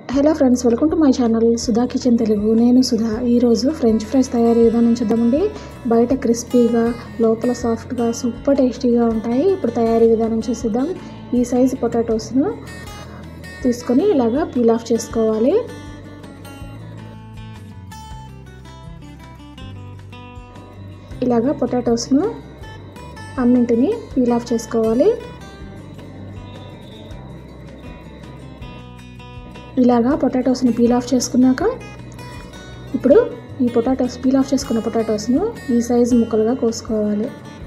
hello friends welcome to my channel Sudha kitchen Telugu నేను సుధా ఈరోజు French fries తయారీ విధానం చూద్దామండి బయట క్రిస్పీగా లోపల సాఫ్ట్గా సూపర్ టేస్టీగా ఉంటాయి ఇప్పుడు తయారీ విధానం చూసిద్దాం ఈ సైజు పొటాటోస్ను తీసుకొని ఇలాగా పీల్ ఆఫ్ చేసుకోవాలి ఇలాగా పొటాటోస్ను అన్నింటినీ పీల్ ఆఫ్ చేసుకోవాలి ఇలాగా పొటాటోస్ని పీల్ ఆఫ్ చేసుకున్నాక ఇప్పుడు ఈ పొటాటోస్ పీల్ ఆఫ్ చేసుకున్న పొటాటోస్ను ఈ సైజు ముక్కలుగా కోసుకోవాలి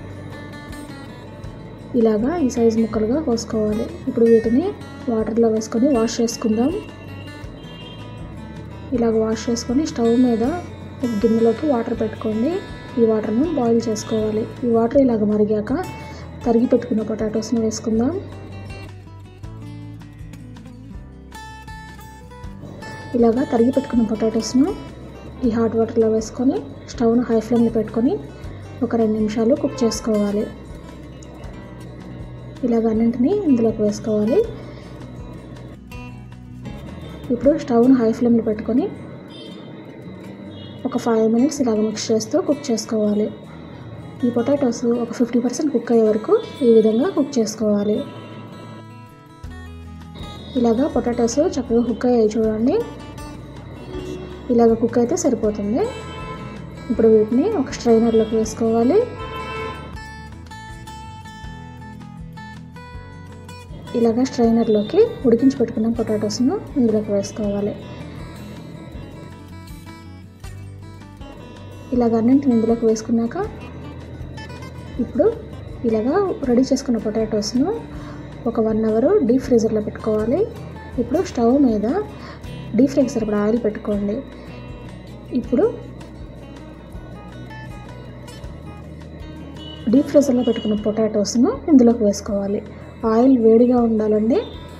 ఇలాగా ఈ సైజు ముక్కలుగా కోసుకోవాలి ఇప్పుడు వీటిని వాటర్లో వేసుకొని వాష్ చేసుకుందాం ఇలాగ వాష్ చేసుకొని స్టవ్ మీద ఒక గిన్నెలోకి వాటర్ పెట్టుకోండి ఈ వాటర్ను బాయిల్ చేసుకోవాలి ఈ వాటర్ ఇలాగ మరిగాక తరిగి పెట్టుకున్న పొటాటోస్ని వేసుకుందాం ఇలాగా తరిగి పెట్టుకున్న పొటాటోస్ను ఈ హాట్ వాటర్లో వేసుకొని స్టవ్ను హై ఫ్లేమ్లో పెట్టుకొని ఒక రెండు నిమిషాలు కుక్ చేసుకోవాలి ఇలాగ అన్నింటినీ ఇందులోకి వేసుకోవాలి ఇప్పుడు స్టవ్ను హై ఫ్లేమ్లో పెట్టుకొని ఒక ఫైవ్ మినిట్స్ ఇలాగ మిక్స్ చేస్తూ కుక్ చేసుకోవాలి ఈ పొటాటోస్ ఒక ఫిఫ్టీ పర్సెంట్ కుక్ అయ్యే వరకు ఈ విధంగా కుక్ చేసుకోవాలి ఇలాగా పొటాటోస్ చక్కగా కుక్ అయ్యాయి చూడండి ఇలాగ కుక్ అయితే సరిపోతుంది ఇప్పుడు వీటిని ఒక స్ట్రైనర్లోకి వేసుకోవాలి ఇలాగ స్ట్రైనర్లోకి ఉడికించి పెట్టుకున్న పొటాటోస్ను ఇందులోకి వేసుకోవాలి ఇలాగ అన్నింటిని ఇందులోకి వేసుకున్నాక ఇప్పుడు ఇలాగా రెడీ చేసుకున్న పొటాటోస్ను ఒక వన్ అవర్ డీప్ ఫ్రీజర్లో పెట్టుకోవాలి ఇప్పుడు స్టవ్ మీద డీప్ ఫ్రైకి సరిపడా ఆయిల్ పెట్టుకోండి ఇప్పుడు డీప్ ఫ్రీజర్లో పెట్టుకున్న పొటాటోస్ను ఇందులోకి వేసుకోవాలి ఆయిల్ వేడిగా ఉండాలండి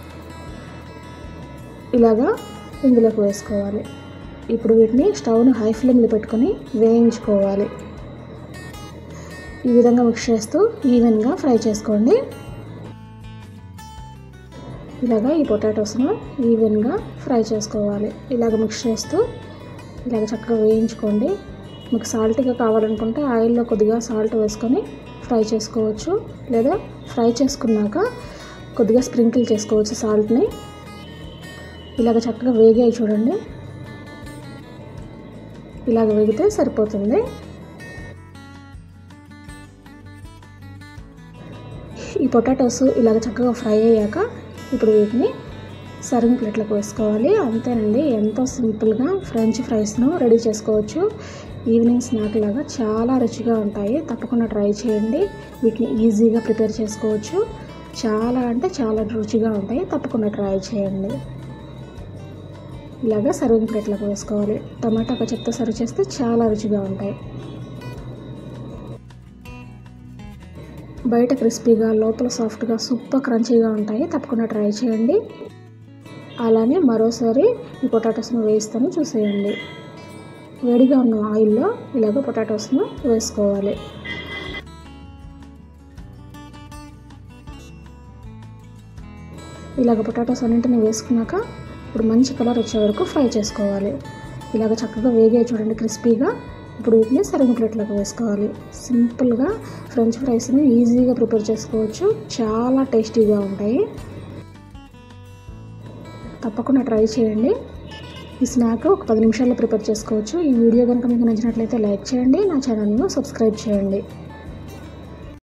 ఇలాగా ఇందులోకి వేసుకోవాలి ఇప్పుడు వీటిని స్టవ్ను హై ఫ్లేమ్లో పెట్టుకొని వేయించుకోవాలి ఈ విధంగా మిక్స్ చేస్తూ ఈవెన్గా ఫ్రై చేసుకోండి ఇలాగ ఈ పొటాటోస్ను ఈవెన్గా ఫ్రై చేసుకోవాలి ఇలాగ మిక్స్ చేస్తూ ఇలాగ చక్కగా వేయించుకోండి మీకు సాల్ట్గా కావాలనుకుంటే ఆయిల్లో కొద్దిగా సాల్ట్ వేసుకొని ఫ్రై చేసుకోవచ్చు లేదా ఫ్రై చేసుకున్నాక కొద్దిగా స్ప్రింకిల్ చేసుకోవచ్చు సాల్ట్ని ఇలాగ చక్కగా వేగాయి చూడండి ఇలాగ వేగితే సరిపోతుంది ఈ పొటాటోస్ ఇలాగ చక్కగా ఫ్రై అయ్యాక ఇప్పుడు వీటిని సర్వింగ్ ప్లేట్లకు వేసుకోవాలి అంతేనండి ఎంతో సింపుల్గా ఫ్రెంచ్ ఫ్రైస్ను రెడీ చేసుకోవచ్చు ఈవినింగ్ స్నాక్ లాగా చాలా రుచిగా ఉంటాయి తప్పకుండా ట్రై చేయండి వీటిని ఈజీగా ప్రిపేర్ చేసుకోవచ్చు చాలా అంటే చాలా రుచిగా ఉంటాయి తప్పకుండా ట్రై చేయండి ఇలాగా సర్వింగ్ ప్లేట్లకు వేసుకోవాలి టమాటా చెప్తే సర్వ్ చేస్తే చాలా రుచిగా ఉంటాయి బయట క్రిస్పీగా లోపల సాఫ్ట్గా సూపర్ క్రంచీగా ఉంటాయి తప్పకుండా ట్రై చేయండి అలానే మరోసారి ఈ పొటాటోస్ను వేస్తాను చూసేయండి వేడిగా ఉన్న ఆయిల్లో ఇలాగ పొటాటోస్ను వేసుకోవాలి ఇలాగ పొటాటోస్ అన్నింటిని వేసుకున్నాక ఇప్పుడు మంచి కలర్ వచ్చే వరకు ఫ్రై చేసుకోవాలి ఇలాగ చక్కగా వేగే చూడండి క్రిస్పీగా ఇప్పుడు వీటిని సర్వింగ్ ప్లేట్లోకి వేసుకోవాలి సింపుల్గా ఫ్రెంచ్ ఫ్రైస్ని ఈజీగా ప్రిపేర్ చేసుకోవచ్చు చాలా టేస్టీగా ఉంటాయి తప్పకుండా ట్రై చేయండి ఈ స్నాక్ ఒక పది నిమిషాల్లో ప్రిపేర్ చేసుకోవచ్చు ఈ వీడియో కనుక మీకు నచ్చినట్లయితే లైక్ చేయండి నా ఛానల్ను సబ్స్క్రైబ్ చేయండి